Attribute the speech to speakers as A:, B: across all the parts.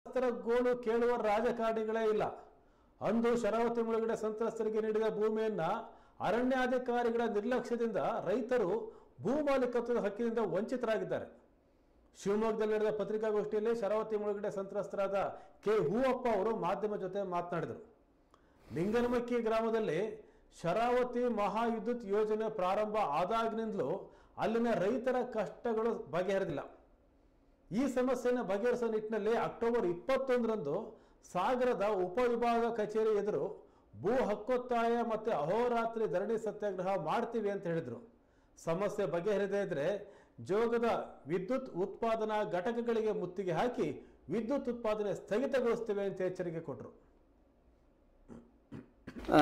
A: ಸಂತ್ರಸ್ತರ ಗೋಳು ಕೇಳುವ ರಾಜಕಾರಣಿಗಳೇ ಇಲ್ಲ ಅಂದು ಶರಾವತಿ ಮುಳುಗಡೆ ಸಂತ್ರಸ್ತರಿಗೆ ನೀಡಿದ ಭೂಮಿಯನ್ನ ಅರಣ್ಯಾಧಿಕಾರಿಗಳ ನಿರ್ಲಕ್ಷ್ಯದಿಂದ ರೈತರು ಭೂ ಮಾಲೀಕತ್ವದ ಹಕ್ಕಿನಿಂದ ವಂಚಿತರಾಗಿದ್ದಾರೆ ಶಿವಮೊಗ್ಗದಲ್ಲಿ ನಡೆದ ಪತ್ರಿಕಾಗೋಷ್ಠಿಯಲ್ಲಿ ಶರಾವತಿ ಮುಳುಗಡೆ ಸಂತ್ರಸ್ತರಾದ ಕೆ ಹೂವಪ್ಪ ಅವರು ಮಾಧ್ಯಮ ಜೊತೆ ಮಾತನಾಡಿದರು ಲಿಂಗನಮಕ್ಕಿ ಗ್ರಾಮದಲ್ಲಿ ಶರಾವತಿ ಮಹಾವಿದ್ಯುತ್ ಯೋಜನೆ ಪ್ರಾರಂಭ ಆದಾಗಿನಿಂದಲೂ ಅಲ್ಲಿನ ರೈತರ ಕಷ್ಟಗಳು ಬಗೆಹರಿದಿಲ್ಲ ಈ ಸಮಸ್ಯೆಯನ್ನು ಬಗೆಹರಿಸುವ ನಿಟ್ಟಿನಲ್ಲಿ ಅಕ್ಟೋಬರ್ ಇಪ್ಪತ್ತೊಂದರಂದು ಸಾಗರದ ಉಪವಿಭಾಗ ಕಚೇರಿ ಎದುರು ಭೂ ಹಕ್ಕೊತ್ತಾಯ ಮತ್ತು ಅಹೋರಾತ್ರಿ ಧರಣಿ ಸತ್ಯಾಗ್ರಹ ಮಾಡ್ತೀವಿ ಅಂತ ಹೇಳಿದರು ಸಮಸ್ಯೆ ಬಗೆಹರಿದೇ ಇದ್ರೆ ಜೋಗದ ವಿದ್ಯುತ್ ಉತ್ಪಾದನಾ ಘಟಕಗಳಿಗೆ ಮುತ್ತಿಗೆ ಹಾಕಿ ವಿದ್ಯುತ್ ಉತ್ಪಾದನೆ ಸ್ಥಗಿತಗೊಳಿಸ್ತೇವೆ ಅಂತ ಎಚ್ಚರಿಕೆ ಕೊಟ್ಟರು
B: ಆ,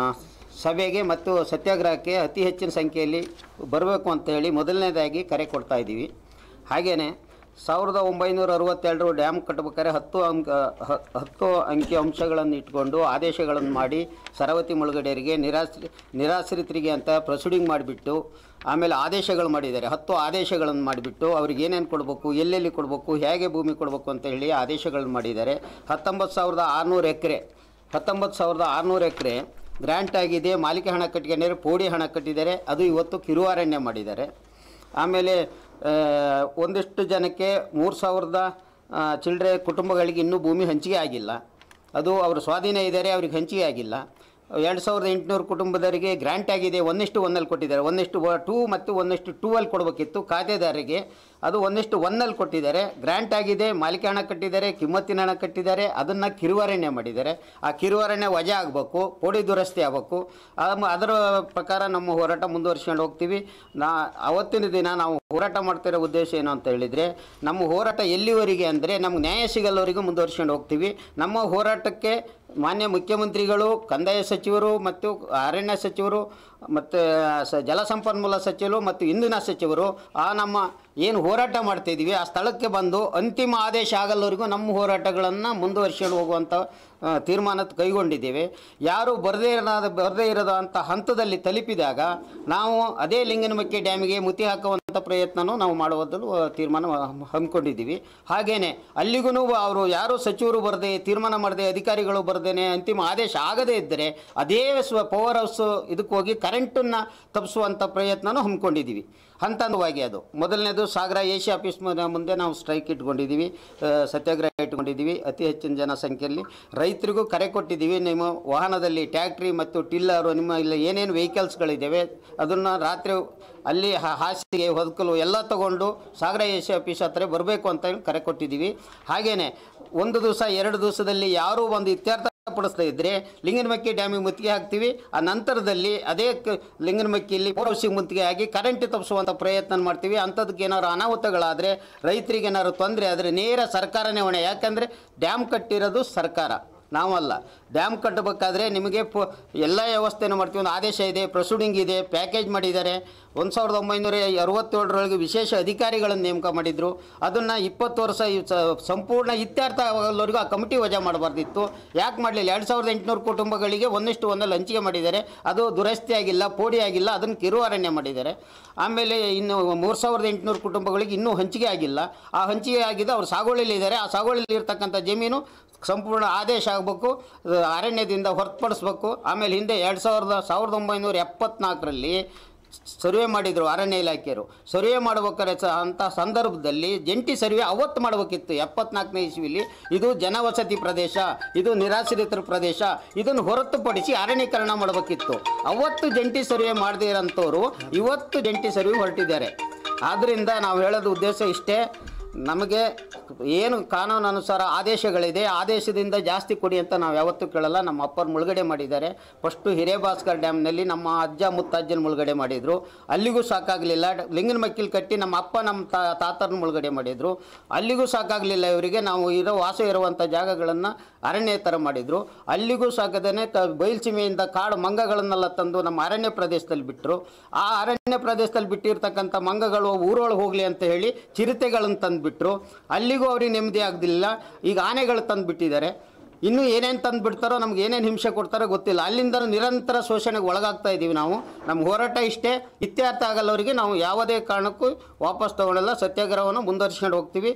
B: ಸಭೆಗೆ ಮತ್ತು ಸತ್ಯಾಗ್ರಹಕ್ಕೆ ಅತಿ ಹೆಚ್ಚಿನ ಸಂಖ್ಯೆಯಲ್ಲಿ ಬರಬೇಕು ಅಂತೇಳಿ ಮೊದಲನೇದಾಗಿ ಕರೆ ಕೊಡ್ತಾ ಇದ್ದೀವಿ ಹಾಗೆಯೇ ಸಾವಿರದ ಒಂಬೈನೂರ ಅರವತ್ತೆರಡು ಡ್ಯಾಮ್ ಕಟ್ಟಬೇಕಾದ್ರೆ ಹತ್ತು ಅಂಕ ಹ- ಹತ್ತು ಅಂಕಿ ಅಂಶಗಳನ್ನು ಇಟ್ಕೊಂಡು ಆದೇಶಗಳನ್ನು ಮಾಡಿ ಸರವತಿ ಮುಳುಗಡೆಯರಿಗೆ ನಿರಾಶ್ರಿ ನಿರಾಶ್ರಿತರಿಗೆ ಅಂತ ಪ್ರೊಸೀಡಿಂಗ್ ಮಾಡಿಬಿಟ್ಟು ಆಮೇಲೆ ಆದೇಶಗಳು ಮಾಡಿದ್ದಾರೆ ಹತ್ತು ಆದೇಶಗಳನ್ನು ಮಾಡಿಬಿಟ್ಟು ಅವ್ರಿಗೆ ಏನೇನು ಕೊಡಬೇಕು ಎಲ್ಲೆಲ್ಲಿ ಕೊಡಬೇಕು ಹೇಗೆ ಭೂಮಿ ಕೊಡಬೇಕು ಅಂತ ಹೇಳಿ ಆದೇಶಗಳನ್ನು ಮಾಡಿದ್ದಾರೆ ಹತ್ತೊಂಬತ್ತು ಸಾವಿರದ ಆರುನೂರು ಎಕರೆ ಹತ್ತೊಂಬತ್ತು ಸಾವಿರದ ಆರುನೂರು ಎಕರೆ ಗ್ರ್ಯಾಂಟ್ ಆಗಿದೆ ಮಾಲಿಕೆ ಹಣ ಕಟ್ಟಿಕೊಂಡಿದ್ದಾರೆ ಪೋಡಿ ಹಣ ಕಟ್ಟಿದ್ದಾರೆ ಅದು ಇವತ್ತು ಕಿರುವಾರಣ್ಯ ಮಾಡಿದ್ದಾರೆ ಆಮೇಲೆ ಆ, ಒಂದಿಷ್ಟು ಜನಕ್ಕೆ ಮೂರು ಸಾವಿರದ ಚಿಲ್ಡ್ರೆ ಕುಟುಂಬಗಳಿಗೆ ಇನ್ನೂ ಭೂಮಿ ಹಂಚಿಕೆ ಆಗಿಲ್ಲ ಅದು ಅವ್ರ ಸ್ವಾಧೀನ ಇದ್ದಾರೆ ಅವ್ರಿಗೆ ಹಂಚಿಕೆ ಆಗಿಲ್ಲ ಎರಡು ಸಾವಿರದ ಎಂಟುನೂರು ಕುಟುಂಬದವರಿಗೆ ಗ್ರ್ಯಾಂಟ್ ಆಗಿದೆ ಒಂದಿಷ್ಟು ಒಂದಲ್ಲಿ ಕೊಟ್ಟಿದ್ದಾರೆ ಒಂದಿಷ್ಟು ಟೂ ಮತ್ತು ಒಂದಿಷ್ಟು ಟೂ ಅಲ್ಲಿ ಕೊಡಬೇಕಿತ್ತು ಖಾತೆದಾರರಿಗೆ ಅದು ಒಂದಿಷ್ಟು ಒನ್ನಲ್ಲಿ ಕೊಟ್ಟಿದ್ದಾರೆ ಗ್ರ್ಯಾಂಟ್ ಆಗಿದೆ ಮಾಲಿಕೆ ಹಣ ಕಟ್ಟಿದ್ದಾರೆ ಕಿಮ್ಮತ್ತಿನ ಹಣ ಕಟ್ಟಿದ್ದಾರೆ ಅದನ್ನು ಕಿರುವಾರಣ್ಯ ಮಾಡಿದ್ದಾರೆ ಆ ಕಿರುವಾರಣ್ಯ ವಜಾ ಆಗಬೇಕು ಪೋಡಿ ದುರಸ್ತಿ ಆಗಬೇಕು ಆಮ- ಅದರ ಪ್ರಕಾರ ನಮ್ಮ ಹೋರಾಟ ಮುಂದುವರ್ಸ್ಕೊಂಡು ಹೋಗ್ತೀವಿ ನಾ ಅವತ್ತಿನ ದಿನ ನಾವು ಹೋರಾಟ ಮಾಡ್ತಿರೋ ಉದ್ದೇಶ ಏನು ಅಂತ ಹೇಳಿದರೆ ನಮ್ಮ ಹೋರಾಟ ಎಲ್ಲಿವರೆಗೆ ಅಂದರೆ ನಮ್ಗೆ ನ್ಯಾಯ ಸಿಗಲ್ಲವರೆಗೂ ಮುಂದುವರ್ಸ್ಕೊಂಡು ಹೋಗ್ತೀವಿ ನಮ್ಮ ಹೋರಾಟಕ್ಕೆ ಮಾನ್ಯ ಮುಖ್ಯಮಂತ್ರಿಗಳು ಕಂದಾಯ ಸಚಿವರು ಮತ್ತು ಅರಣ್ಯ ಸಚಿವರು ಮತ್ತು ಸ ಜಲಸಂಪನ್ಮೂಲ ಸಚಿವರು ಮತ್ತು ಇಂಧನ ಸಚಿವರು ಆ ನಮ್ಮ ಏನು ಹೋರಾಟ ಮಾಡ್ತಾಯಿದ್ದೀವಿ ಆ ಸ್ಥಳಕ್ಕೆ ಬಂದು ಅಂತಿಮ ಆದೇಶ ಆಗಲ್ಲವರೆಗೂ ನಮ್ಮ ಹೋರಾಟಗಳನ್ನು ಮುಂದುವರಿಸ್ಕೊಂಡು ಹೋಗುವಂಥ ಆ, ತೀರ್ಮಾನ ಕೈಗೊಂಡಿದ್ದೇವೆ ಯಾರು ಬರದೇ ಇರೋದ ಬರದೇ ಇರೋದು ಅಂತ ಹಂತದಲ್ಲಿ ತಲುಪಿದಾಗ ನಾವು ಅದೇ ಲಿಂಗನಮಕ್ಕಿ ಡ್ಯಾಮಿಗೆ ಮುತ್ತಿ ಹಾಕುವಂಥ ಪ್ರಯತ್ನನೂ ನಾವು ಮಾಡುವುದನ್ನು ಆ, ತೀರ್ಮಾನ ಹಮ್ಮಿಕೊಂಡಿದ್ದೀವಿ ಹಾಗೇನೆ ಅಲ್ಲಿಗೂ ಅವರು ಯಾರು ಸಚಿವರು ಬರದೆ ತೀರ್ಮಾನ ಮಾಡದೆ ಅಧಿಕಾರಿಗಳು ಬರದೇನೆ ಅಂತಿಮ ಆದೇಶ ಆಗದೇ ಇದ್ದರೆ ಅದೇ ಸ್ವ ಪವರ್ ಹೌಸ್ ಇದಕ್ಕೆ ಹೋಗಿ ಕರೆಂಟನ್ನು ತಪ್ಪಿಸುವಂಥ ಪ್ರಯತ್ನನೂ ಹಮ್ಮಿಕೊಂಡಿದ್ದೀವಿ ಹಂತ ಹಂತವಾಗಿ ಅದು ಮೊದಲನೇದು ಸಾಗರ ಎಸಿ ಆಫೀಸ್ ಮುಂದೆ- ಮುಂದೆ ನಾವು ಸ್ಟ್ರೈಕ್ ಇಟ್ಕೊಂಡಿದ್ದೀವಿ ಆ, ಸತ್ಯಾಗ್ರಹ ಇಟ್ಕೊಂಡಿದ್ದೀವಿ ಅತಿ ಹೆಚ್ಚಿನ ಜನ ಸಂಖ್ಯೆಯಲ್ಲಿ ರೈತರಿಗೂ ಕರೆ ಕೊಟ್ಟಿದ್ದೀವಿ ನಿಮ್ಮ ವಾಹನದಲ್ಲಿ ಟ್ಯಾಕ್ಟ್ರಿ ಮತ್ತು ಟಿಲ್ಲರು ನಿಮ್ಮ ಇಲ್ಲಿ ಏನೇನು ವೆಹಿಕಲ್ಸ್ಗಳಿದ್ದಾವೆ ಅದನ್ನು ರಾತ್ರಿ ಅಲ್ಲಿ ಹಾ- ಹಾಸಿಗೆ ಹೊದಕಲು ಎಲ್ಲ ತಗೊಂಡು ಸಾಗರ ಎ ಸಿ ಆಫೀಸ್ ಹತ್ರ ಬರಬೇಕು ಅಂತ ಹೇಳಿ ಕರೆ ಕೊಟ್ಟಿದ್ದೀವಿ ಹಾಗೆಯೇ ಒಂದು ದಿವಸ ಎರಡು ದಿವಸದಲ್ಲಿ ಯಾರೂ ಒಂದು ಇತ್ಯರ್ಥ ಪಡಿಸ್ತಾ ಇದ್ದರೆ ಲಿಂಗನಮಕ್ಕಿ ಡ್ಯಾಮಿಗೆ ಮುತ್ತಿಗೆ ಹಾಕ್ತೀವಿ ಆ ನಂತರದಲ್ಲಿ ಅದೇ ಕ- ಲಿಂಗನಮಕ್ಕಿಯಲ್ಲಿ ಪೌರಸಿಗೆ ಮುತ್ತಿಗೆ ಹಾಕಿ ಕರೆಂಟ್ ತಪ್ಪಿಸುವಂಥ ಪ್ರಯತ್ನ ಮಾಡ್ತೀವಿ ಅಂಥದಕ್ಕೆ ಏನಾದ್ರು ಅನಾಹುತಗಳಾದರೆ ರೈತರಿಗೆ ಏನಾದ್ರು ತೊಂದರೆ ಆದರೆ ನೇರ ಸರ್ಕಾರನೇ ಹೊಣೆ ಯಾಕಂದರೆ ಡ್ಯಾಮ್ ಕಟ್ಟಿರೋದು ಸರ್ಕಾರ ನಾವಲ್ಲ ಡ್ಯಾಮ್ ಕಟ್ಟಬೇಕಾದ್ರೆ ನಿಮಗೆ ಪೊ ಎಲ್ಲ ವ್ಯವಸ್ಥೆನೂ ಮಾಡ್ತೀವಿ ಒಂದು ಆದೇಶ ಇದೆ ಪ್ರೊಸೀಡಿಂಗ್ ಇದೆ ಪ್ಯಾಕೇಜ್ ಮಾಡಿದ್ದಾರೆ ಒಂದು ಸಾವಿರದ ಒಂಬೈನೂರ ಅರವತ್ತೇಳರೊಳಗೆ ವಿಶೇಷ ಅಧಿಕಾರಿಗಳನ್ನು ನೇಮಕ ಮಾಡಿದರು ಅದನ್ನು ಇಪ್ಪತ್ತು ವರ್ಷ ಈ ಸ- ಸಂಪೂರ್ಣ ಇತ್ಯರ್ಥ ಆಗೋವರೆಗೂ ಆ ಕಮಿಟಿ ವಜಾ ಮಾಡಬಾರ್ದಿತ್ತು ಯಾಕೆ ಮಾಡಲಿಲ್ಲ ಎರಡು ಸಾವಿರದ ಎಂಟುನೂರು ಕುಟುಂಬಗಳಿಗೆ ಒಂದಿಷ್ಟು ಒಂದಲ್ಲಿ ಹಂಚಿಕೆ ಮಾಡಿದ್ದಾರೆ ಅದು ದುರಸ್ತಿ ಆಗಿಲ್ಲ ಪೋಡಿ ಆಗಿಲ್ಲ ಅದನ್ನು ಕಿರುವಾರಣ್ಯ ಮಾಡಿದ್ದಾರೆ ಆಮೇಲೆ ಇನ್ನು ಮೂರು ಸಾವಿರದ ಎಂಟುನೂರು ಕುಟುಂಬಗಳಿಗೆ ಇನ್ನೂ ಹಂಚಿಕೆ ಆಗಿಲ್ಲ ಆ ಹಂಚಿಕೆ ಆಗಿದೆ ಅವ್ರು ಸಾಗುವಳಿಲಿ ಇದ್ದಾರೆ ಆ ಸಾಗುವಳಿಲಿ ಇರ್ತಕ್ಕಂಥ ಜಮೀನು ಸಂಪೂರ್ಣ ಆದೇಶ ಆಗಬೇಕು ಅರಣ್ಯದಿಂದ ಹೊರತುಪಡಿಸ್ಬೇಕು ಆಮೇಲೆ ಹಿಂದೆ ಎರಡು ಸಾವಿರದ ಸಾವಿರದ ಒಂಬೈನೂರ ಎಪ್ಪತ್ನಾಲ್ಕರಲ್ಲಿ ಸರ್ವೆ ಮಾಡಿದರು ಅರಣ್ಯ ಇಲಾಖೆಯವರು ಸರ್ವೆ ಮಾಡ್ಬೇಕಾದ್ರೆ ಸ ಅಂಥ ಸಂದರ್ಭದಲ್ಲಿ ಜಂಟಿ ಸರ್ವೆ ಅವತ್ತು ಮಾಡಬೇಕಿತ್ತು ಎಪ್ಪತ್ನಾಲ್ಕನೇ ಇಸ್ವಿಲಿ ಇದು ಜನವಸತಿ ಪ್ರದೇಶ ಇದು ನಿರಾಶ್ರಿತರ ಪ್ರದೇಶ ಇದನ್ನು ಹೊರತುಪಡಿಸಿ ಅರಣ್ಯೀಕರಣ ಮಾಡಬೇಕಿತ್ತು ಅವತ್ತು ಜಂಟಿ ಸರ್ವೆ ಮಾಡದೇ ಇರೋಂಥವ್ರು ಇವತ್ತು ಜಂಟಿ ಸರ್ವೆ ಹೊರಟಿದ್ದಾರೆ ಆದ್ದರಿಂದ ನಾವು ಹೇಳೋದು ಉದ್ದೇಶ ಇಷ್ಟೇ ನಮಗೆ ಏನು ಕಾನೂನು ಅನುಸಾರ ಆದೇಶಗಳಿದೆ ಆದೇಶದಿಂದ ಜಾಸ್ತಿ ಕೊಡಿ ಅಂತ ನಾವು ಯಾವತ್ತೂ ಕೇಳಲ್ಲ ನಮ್ಮ ಅಪ್ಪರು ಮುಳುಗಡೆ ಮಾಡಿದ್ದಾರೆ ಫಸ್ಟು ಹಿರೇಭಾಸ್ಕರ್ ಡ್ಯಾಮ್ನಲ್ಲಿ ನಮ್ಮ ಅಜ್ಜ ಮುತ್ತಜ್ಜನ ಮುಳುಗಡೆ ಮಾಡಿದರು ಅಲ್ಲಿಗೂ ಸಾಕಾಗಲಿಲ್ಲ ಲಿಂಗನಮಕ್ಕಿಲ್ ಕಟ್ಟಿ ನಮ್ಮ ಅಪ್ಪ ನಮ್ಮ ತಾ ತಾತರನ್ನ ಮುಳುಗಡೆ ಮಾಡಿದರು ಅಲ್ಲಿಗೂ ಸಾಕಾಗಲಿಲ್ಲ ಇವರಿಗೆ ನಾವು ಇರೋ ವಾಸ ಇರುವಂಥ ಜಾಗಗಳನ್ನು ಅರಣ್ಯ ಥರ ಮಾಡಿದರು ಅಲ್ಲಿಗೂ ಸಾಕದೇ ತ ಬಯಲುಸೀಮೆಯಿಂದ ಕಾಡು ಮಂಗಗಳನ್ನೆಲ್ಲ ತಂದು ನಮ್ಮ ಅರಣ್ಯ ಪ್ರದೇಶದಲ್ಲಿ ಬಿಟ್ಟರು ಆ ಅರಣ್ಯ ಪ್ರದೇಶದಲ್ಲಿ ಬಿಟ್ಟಿರ್ತಕ್ಕಂಥ ಮಂಗಗಳು ಊರೊಳಗೆ ಹೋಗಲಿ ಅಂತ ಹೇಳಿ ಚಿರತೆಗಳನ್ನು ತಂದುಬಿಟ್ರು ಅಲ್ಲಿಗೂ ಅವ್ರಿಗೆ ನೆಮ್ಮದಿ ಆಗಲಿಲ್ಲ ಈಗ ಆನೆಗಳು ತಂದು ಬಿಟ್ಟಿದ್ದಾರೆ ಇನ್ನೂ ಏನೇನು ತಂದು ಬಿಡ್ತಾರೋ ನಮ್ಗೆ ಏನೇನು ಹಿಂಸೆ ಕೊಡ್ತಾರೋ ಗೊತ್ತಿಲ್ಲ ಅಲ್ಲಿಂದ ನಿರಂತರ ಶೋಷಣೆಗೆ ಒಳಗಾಗ್ತಾ ಇದ್ದೀವಿ ನಾವು ನಮ್ಮ ಹೋರಾಟ ಇಷ್ಟೇ ಇತ್ಯರ್ಥ ಆಗಲ್ಲವರಿಗೆ ನಾವು ಯಾವುದೇ ಕಾರಣಕ್ಕೂ ವಾಪಸ್ ತಗೊಳ್ಳಲ್ಲ ಸತ್ಯಾಗ್ರಹವನ್ನು ಮುಂದುವರಿಸ್ಕೊಂಡು ಹೋಗ್ತೀವಿ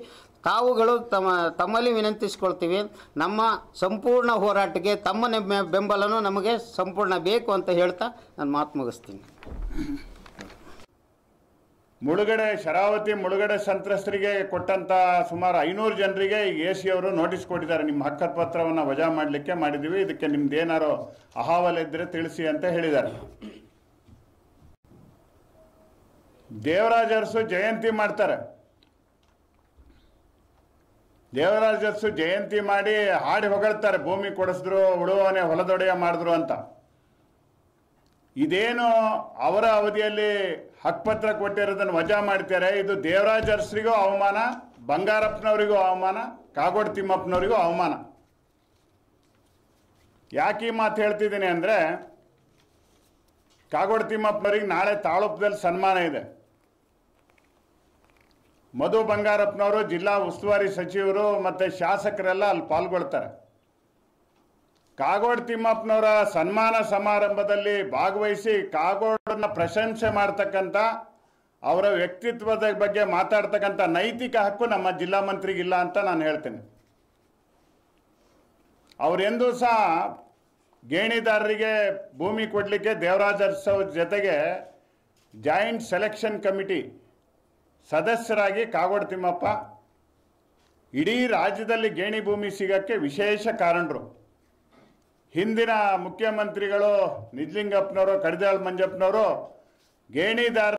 B: ತಾವುಗಳು ತಮ್ಮ ತಮ್ಮಲ್ಲಿ ವಿನಂತಿಸ್ಕೊಳ್ತೀವಿ ನಮ್ಮ ಸಂಪೂರ್ಣ ಹೋರಾಟಕ್ಕೆ ತಮ್ಮ ನೆಮ್ಮ- ಬೆಂಬಲನೂ ನಮಗೆ ಸಂಪೂರ್ಣ ಬೇಕು ಅಂತ ಹೇಳ್ತಾ ನಾನು ಮಾತು ಮುಗಿಸ್ತೀನಿ
C: ಮುಳುಗಡೆ ಶರಾವತಿ ಮುಳುಗಡೆ ಸಂತ್ರಸ್ತರಿಗೆ ಕೊಟ್ಟಂತ ಸುಮಾರು ಐನೂರು ಜನರಿಗೆ ಎ ಸಿ ಅವರು ನೋಟಿಸ್ ಕೊಟ್ಟಿದ್ದಾರೆ ನಿಮ್ಮ ಹಕ್ಕದ ಪತ್ರವನ್ನು ವಜಾ ಮಾಡಲಿಕ್ಕೆ ಮಾಡಿದ್ದೀವಿ ಇದಕ್ಕೆ ನಿಮ್ದು ಏನಾರು ಅಹವಾಲು ಇದ್ದರೆ ತಿಳಿಸಿ ಅಂತ ಹೇಳಿದ್ದಾರೆ ದೇವರಾಜ ಅರಸು ಜಯಂತಿ ಮಾಡ್ತಾರೆ ದೇವರಾಜ ಅರಸು ಜಯಂತಿ ಮಾಡಿ ಹಾಡಿ ಹೊಗಳ್ತಾರೆ ಭೂಮಿ ಕೊಡಿಸಿದ್ರು ಉಳುವನೆ ಹೊಲದೊಡೆಯ ಮಾಡಿದ್ರು ಅಂತ ಇದೇನು ಅವರ ಅವಧಿಯಲ್ಲಿ ಹಕ್ಪತ್ರ ಕೊಟ್ಟಿರೋದನ್ನು ವಜಾ ಮಾಡ್ತಾರೆ ಇದು ದೇವರಾಜ ಅರಸರಿಗೂ ಅವಮಾನ ಬಂಗಾರಪ್ಪನವರಿಗೂ ಅವಮಾನ ಕಾಗೋಡು ತಿಮ್ಮಪ್ಪನವರಿಗೂ ಅವಮಾನ ಯಾಕೆ ಈ ಮಾತು ಹೇಳ್ತಿದ್ದೀನಿ ಅಂದರೆ ಕಾಗೋಡು ತಿಮ್ಮಪ್ಪನವ್ರಿಗೆ ನಾಳೆ ತಾಳೂಪದಲ್ಲಿ ಸನ್ಮಾನ ಇದೆ ಮಧು ಬಂಗಾರಪ್ಪನವರು ಜಿಲ್ಲಾ ಉಸ್ತುವಾರಿ ಸಚಿವರು ಮತ್ತು ಶಾಸಕರೆಲ್ಲ ಅಲ್ಲಿ ಪಾಲ್ಗೊಳ್ತಾರೆ ಕಾಗೋಡು ತಿಮ್ಮಪ್ಪನವರ ಸನ್ಮಾನ ಸಮಾರಂಭದಲ್ಲಿ ಭಾಗವಹಿಸಿ ಕಾಗೋಡನ್ನ ಪ್ರಶಂಸೆ ಮಾಡ್ತಕ್ಕಂಥ ಅವರ ವ್ಯಕ್ತಿತ್ವದ ಬಗ್ಗೆ ಮಾತಾಡ್ತಕ್ಕಂಥ ನೈತಿಕ ಹಕ್ಕು ನಮ್ಮ ಜಿಲ್ಲಾ ಮಂತ್ರಿಗಿಲ್ಲ ಅಂತ ನಾನು ಹೇಳ್ತೇನೆ ಅವರೆಂದೂ ಸಹ ಗೇಣಿದಾರರಿಗೆ ಭೂಮಿ ಕೊಡಲಿಕ್ಕೆ ದೇವರಾಜ ಅರಸು ಜೊತೆಗೆ ಜಾಯಿಂಟ್ ಸೆಲೆಕ್ಷನ್ ಕಮಿಟಿ ಸದಸ್ಯರಾಗಿ ಕಾಗೋಡು ತಿಮ್ಮಪ್ಪ ಇಡೀ ರಾಜ್ಯದಲ್ಲಿ ಗೇಣಿ ಭೂಮಿ ಸಿಗಕ್ಕೆ ವಿಶೇಷ ಕಾರಣರು ಹಿಂದಿನ ಮುಖ್ಯಮಂತ್ರಿಗಳು ನಿಜ್ಲಿಂಗಪ್ಪನವರು ಕಡಿದಾಳ್ ಮಂಜಪ್ಪನವರು ಗೇಣಿದಾರ